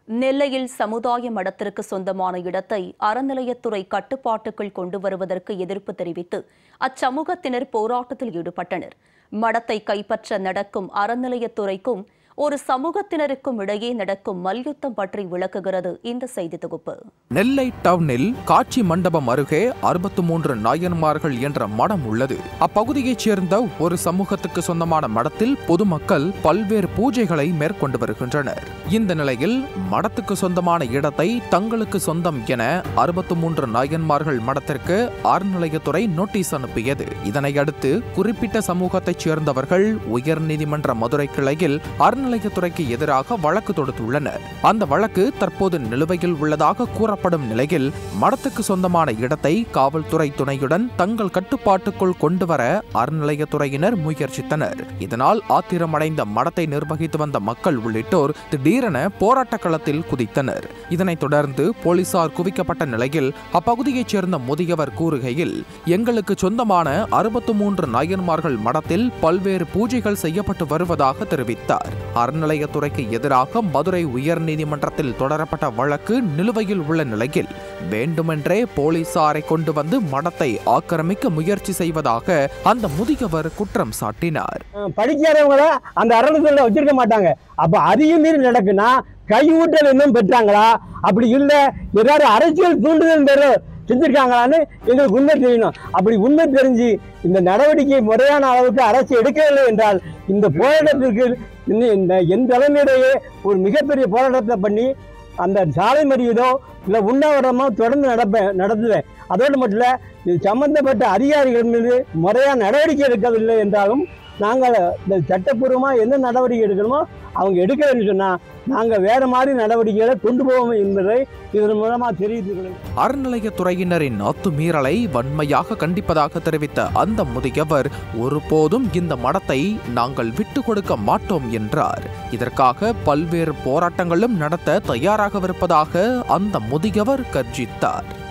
நெல்லையில் சமுதாய மடத்திற்கு சொந்தமான இடத்தை அறநிலையத்துறை கட்டுப்பாட்டுக்குள் கொண்டு வருவதற்கு எதிர்ப்பு தெரிவித்து அச்சமூகத்தினர் போராட்டத்தில் ஈடுபட்டனர் மடத்தை கைப்பற்ற நடக்கும் அறநிலையத்துறைக்கும் ஒரு சமூகத்தினருக்கும் இடையே நடக்கும் மல்யுத்தம் பற்றி விளக்குகிறது இந்த செய்தி தொகுப்பு நெல்லை டவுனில் காட்சி மண்டபம் அருகே அறுபத்து மூன்று நாயன்மார்கள் என்ற மடம் உள்ளது அப்பகுதியைச் சேர்ந்த ஒரு சமூகத்துக்கு சொந்தமான மடத்தில் பொதுமக்கள் பல்வேறு பூஜைகளை மேற்கொண்டு வருகின்றனர் இந்த நிலையில் மடத்துக்கு சொந்தமான இடத்தை தங்களுக்கு சொந்தம் என அறுபத்து மூன்று நாயன்மார்கள் மடத்திற்கு அறநிலையத்துறை நோட்டீஸ் அனுப்பியது இதனை அடுத்து குறிப்பிட்ட சமூகத்தைச் சேர்ந்தவர்கள் உயர்நீதிமன்ற மதுரை கிளையில் அறநிலையத்துறைக்கு எதிராக வழக்கு தொடுத்துள்ளனர் அந்த வழக்கு தற்போது நிலுவையில் உள்ளதாக கூறப்படும் நிலையில் மடத்துக்கு சொந்தமான இடத்தை காவல்துறை துணையுடன் தங்கள் கட்டுப்பாட்டுக்குள் கொண்டுவர அறநிலையத்துறையினர் முயற்சித்தனர் இதனால் ஆத்திரமடைந்த மடத்தை நிர்வகித்து வந்த மக்கள் உள்ளிட்டோர் திடீரென போராட்ட களத்தில் குதித்தனர் இதனைத் தொடர்ந்து போலீசார் குவிக்கப்பட்ட நிலையில் அப்பகுதியைச் சேர்ந்த முதியவர் கூறுகையில் எங்களுக்கு சொந்தமான அறுபத்து மூன்று நாயன்மார்கள் மடத்தில் பல்வேறு பூஜைகள் செய்யப்பட்டு வருவதாக தெரிவித்தார் அறநிலையத்துறைக்கு எதிராக மதுரை உயர்நீதிமன்றத்தில் தொடரப்பட்ட வழக்கு நிலுவையில் உள்ள நிலையில் வேண்டுமென்றே போலீசாரை கொண்டு வந்து மடத்தை ஆக்கிரமிக்க முயற்சி செய்வதாக அந்த முதியவர் குற்றம் சாட்டினார் அஹ் படிக்காதவங்கள அந்த அறநிலையத்துல வச்சிருக்க மாட்டாங்க அப்ப அதையும் மீறி நடக்குன்னா கையூட்டல் இன்னும் பெற்றாங்களா அப்படி இல்ல ஏதாவது அரசியல் தூண்டுதல் பேரு செஞ்சிருக்காங்களான்னு எங்களுக்கு உண்மை தெரியணும் அப்படி உண்மை தெரிஞ்சு இந்த நடவடிக்கை முறையான அளவுக்கு அரசு எடுக்கவில்லை என்றால் இந்த போராட்டத்திற்கு இன்னும் இந்த என் தலைமையிலேயே ஒரு மிகப்பெரிய போராட்டத்தை பண்ணி அந்த சாலை மறியதோ இல்லை உண்ணாவிரமோ தொடர்ந்து நடப்பேன் நடத்துவேன் அதோடு மட்டும் இல்லை இது சம்பந்தப்பட்ட அதிகாரிகள் மீது முறையாக நடவடிக்கை எடுக்கவில்லை என்றாலும் நாங்கள் இந்த சட்டப்பூர்வமாக என்ன நடவடிக்கை எடுக்கணுமோ அவங்க எடுக்கலைன்னு சொன்னால் நாங்கள் வேறு மாதிரி நடவடிக்கைகளை கொண்டு போவோம் என்பதை இதன் மூலமாக தெரிவித்துக்கிறோம் அறநிலையத்துறையினரின் அத்துமீறலை வன்மையாக கண்டிப்பதாக தெரிவித்த அந்த முதியவர் ஒருபோதும் இந்த மடத்தை நாங்கள் விட்டு கொடுக்க மாட்டோம் என்றார் இதற்காக பல்வேறு போராட்டங்களும் நடத்த தயாராகவிருப்பதாக அந்த முதியவர் கர்ஜித்தார்